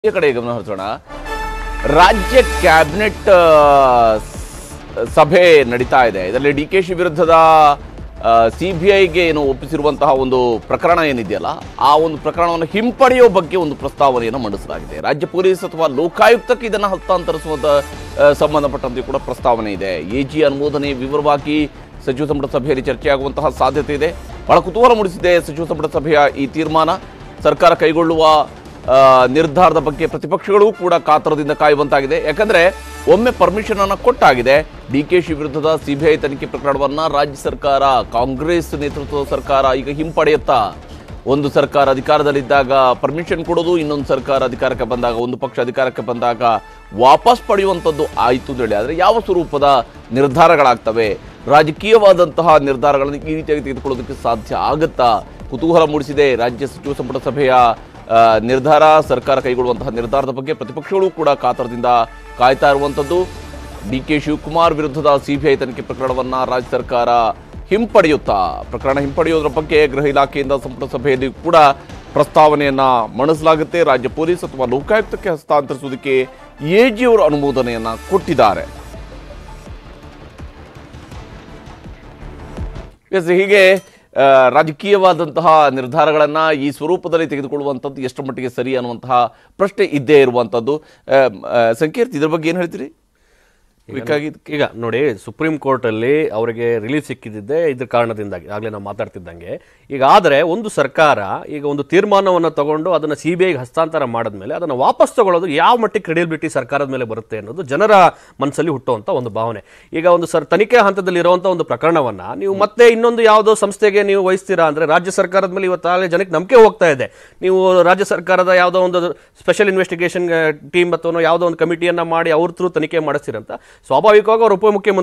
ಈ ಕಡೆ ಗಮನ ಹರಿಸೋಣ ರಾಜ್ಯ ಕ್ಯಾಬಿನೆಟ್ ಆ, ಸ- ಸಭೆ ನಡೀತಾ ಇದೆ ಇದರಲ್ಲಿ ಡಿ ಕೆ ಶಿ ವಿರುದ್ಧದ ಸಿ ಬಿ ಐಗೆ ಏನು ಒಪ್ಪಿಸಿರುವಂತಹ ಒಂದು ಪ್ರಕರಣ ಏನಿದೆಯಲ್ಲ ಆ ಒಂದು ಪ್ರಕರಣವನ್ನು ಹಿಂಪಡೆಯೋ ಬಗ್ಗೆ ಒಂದು ಪ್ರಸ್ತಾವನೆಯನ್ನು ಮಂಡಿಸಲಾಗಿದೆ ರಾಜ್ಯ ಪೊಲೀಸ್ ಅಥವಾ ಲೋಕಾಯುಕ್ತಕ್ಕೆ ಇದನ್ನು ಹಸ್ತಾಂತರಿಸುವಂತ ಆ, ಸಂಬಂಧಪಟ್ಟಂತೆ ಕೂಡ ಪ್ರಸ್ತಾವನೆ ಇದೆ ಎ ಜಿ ಅನುಮೋದನೆ ವಿವರವಾಗಿ ಸಚಿವ ಸಂಪುಟ ಸಭೆಯಲ್ಲಿ ಚರ್ಚೆಯಾಗುವಂತಹ ಸಾಧ್ಯತೆ ಇದೆ ಬಹಳ ಕುತೂಹಲ ಮೂಡಿಸಿದೆ ಸಚಿವ ಸಂಪುಟ ಸಭೆಯ ಈ ತೀರ್ಮಾನ ಸರ್ಕಾರ ಕೈಗೊಳ್ಳುವ ಆ, ನಿರ್ಧಾರದ ಬಗ್ಗೆ ಪ್ರತಿಪಕ್ಷಗಳು ಕೂಡ ಕಾತರದಿಂದ ಕಾಯುವಂತಾಗಿದೆ ಯಾಕಂದ್ರೆ ಒಮ್ಮೆ ಪರ್ಮಿಷನ್ ಅನ್ನ ಕೊಟ್ಟಾಗಿದೆ ಡಿ ಕೆ ಶಿ ವಿರುದ್ಧದ ಸಿಬಿಐ ತನಿಖೆ ಪ್ರಕರಣವನ್ನ ರಾಜ್ಯ ಸರ್ಕಾರ ಕಾಂಗ್ರೆಸ್ ನೇತೃತ್ವದ ಸರ್ಕಾರ ಈಗ ಹಿಂಪಡೆಯುತ್ತಾ ಒಂದು ಸರ್ಕಾರ ಅಧಿಕಾರದಲ್ಲಿದ್ದಾಗ ಪರ್ಮಿಷನ್ ಕೊಡೋದು ಇನ್ನೊಂದು ಸರ್ಕಾರ ಅಧಿಕಾರಕ್ಕೆ ಬಂದಾಗ ಒಂದು ಪಕ್ಷ ಅಧಿಕಾರಕ್ಕೆ ಬಂದಾಗ ವಾಪಸ್ ಪಡೆಯುವಂಥದ್ದು ಆಯಿತು ಅಂತ ಹೇಳಿ ಆದರೆ ಯಾವ ಸ್ವರೂಪದ ನಿರ್ಧಾರಗಳಾಗ್ತವೆ ರಾಜಕೀಯವಾದಂತಹ ನಿರ್ಧಾರಗಳನ್ನು ಈ ರೀತಿಯಾಗಿ ತೆಗೆದುಕೊಳ್ಳೋದಕ್ಕೆ ಸಾಧ್ಯ ಆಗುತ್ತಾ ಕುತೂಹಲ ಮೂಡಿಸಿದೆ ರಾಜ್ಯ ಸಚಿವ ಸಂಪುಟ ಸಭೆಯ ಆ, ನಿರ್ಧಾರ ಸರ್ಕಾರ ಕೈಗೊಳ್ಳುವಂತಹ ನಿರ್ಧಾರದ ಬಗ್ಗೆ ಪ್ರತಿಪಕ್ಷಗಳು ಕೂಡ ಕಾತರದಿಂದ ಕಾಯ್ತಾ ಇರುವಂಥದ್ದು ಡಿ ಕೆ ಶಿವಕುಮಾರ್ ವಿರುದ್ಧದ ಸಿಬಿಐ ತನಿಖೆ ಪ್ರಕರಣವನ್ನ ರಾಜ್ಯ ಸರ್ಕಾರ ಹಿಂಪಡೆಯುತ್ತಾ ಪ್ರಕರಣ ಹಿಂಪಡೆಯೋದ್ರ ಬಗ್ಗೆ ಗೃಹ ಇಲಾಖೆಯಿಂದ ಸಂಪುಟ ಸಭೆಯಲ್ಲಿ ಕೂಡ ಪ್ರಸ್ತಾವನೆಯನ್ನ ಮಂಡಿಸಲಾಗುತ್ತೆ ರಾಜ್ಯ ಪೊಲೀಸ್ ಅಥವಾ ಲೋಕಾಯುಕ್ತಕ್ಕೆ ಹಸ್ತಾಂತರಿಸುವುದಕ್ಕೆ ಎಜಿ ಅವರು ಅನುಮೋದನೆಯನ್ನ ಕೊಟ್ಟಿದ್ದಾರೆ ಎಸ್ ಹೀಗೆ ಆ, ರಾಜಕೀಯವಾದಂತಹ ನಿರ್ಧಾರಗಳನ್ನ ಈ ಸ್ವರೂಪದಲ್ಲಿ ತೆಗೆದುಕೊಳ್ಳುವಂಥದ್ದು ಎಷ್ಟು ಮಟ್ಟಿಗೆ ಸರಿ ಅನ್ನುವಂತಹ ಪ್ರಶ್ನೆ ಇದ್ದೇ ಇರುವಂಥದ್ದು ಆ, ಆ, ಸಂಕೀರ್ತ್ ಇದ್ರ ಬಗ್ಗೆ ಏನು ಹೇಳ್ತೀರಿ ಬೇಕಾಗಿ ಈಗ ನೋಡಿ ಸುಪ್ರೀಂ ಕೋರ್ಟಲ್ಲಿ ಅವರಿಗೆ ರಿಲೀಫ್ ಸಿಕ್ಕಿದ್ದೆ ಇದ್ರ ಕಾರಣದಿಂದಾಗಿ ಆಗಲೇ ನಾವು ಮಾತಾಡ್ತಿದ್ದಂಗೆ ಈಗ ಆದರೆ ಒಂದು ಸರ್ಕಾರ ಈಗ ಒಂದು ತೀರ್ಮಾನವನ್ನು ತಗೊಂಡು ಅದನ್ನು ಸಿ ಬಿ ಐಗೆ ಹಸ್ತಾಂತರ ಮಾಡಿದ್ಮೇಲೆ ಅದನ್ನು ವಾಪಸ್ ತಗೊಳ್ಳೋದು ಯಾವ ಮಟ್ಟಿಗೆ ಕ್ರೆಡಿಬಿಲಿಟಿ ಸರ್ಕಾರದ ಮೇಲೆ ಬರುತ್ತೆ ಅನ್ನೋದು ಜನರ ಮನಸ್ಸಲ್ಲಿ ಹುಟ್ಟುವಂಥ ಒಂದು ಭಾವನೆ ಈಗ ಒಂದು ಸರ್ ತನಿಖೆ ಹಂತದಲ್ಲಿ ಇರುವಂಥ ಒಂದು ಪ್ರಕರಣವನ್ನು ನೀವು ಮತ್ತೆ ಇನ್ನೊಂದು ಯಾವುದೋ ಸಂಸ್ಥೆಗೆ ನೀವು ವಹಿಸ್ತೀರಾ ಅಂದರೆ ರಾಜ್ಯ ಸರ್ಕಾರದ ಮೇಲೆ ಇವತ್ತಾಗಲೇ ಜನಕ್ಕೆ ನಂಬಿಕೆ ಹೋಗ್ತಾ ಇದೆ ನೀವು ರಾಜ್ಯ ಸರ್ಕಾರದ ಯಾವುದೋ ಒಂದು ಸ್ಪೆಷಲ್ ಇನ್ವೆಸ್ಟಿಗೇಷನ್ ಟೀಮ್ ಅಥವಾ ಯಾವುದೋ ಒಂದು ಕಮಿಟಿಯನ್ನು ಮಾಡಿ ಅವ್ರ ಥ್ರೂ ತನಿಖೆ ಮಾಡಿಸ್ತೀರಂತ ಸ್ವಾಭಾವಿಕವಾಗಿ ಅವ್ರ ಉಪಮುಖ್ಯಮಂತ್ರಿ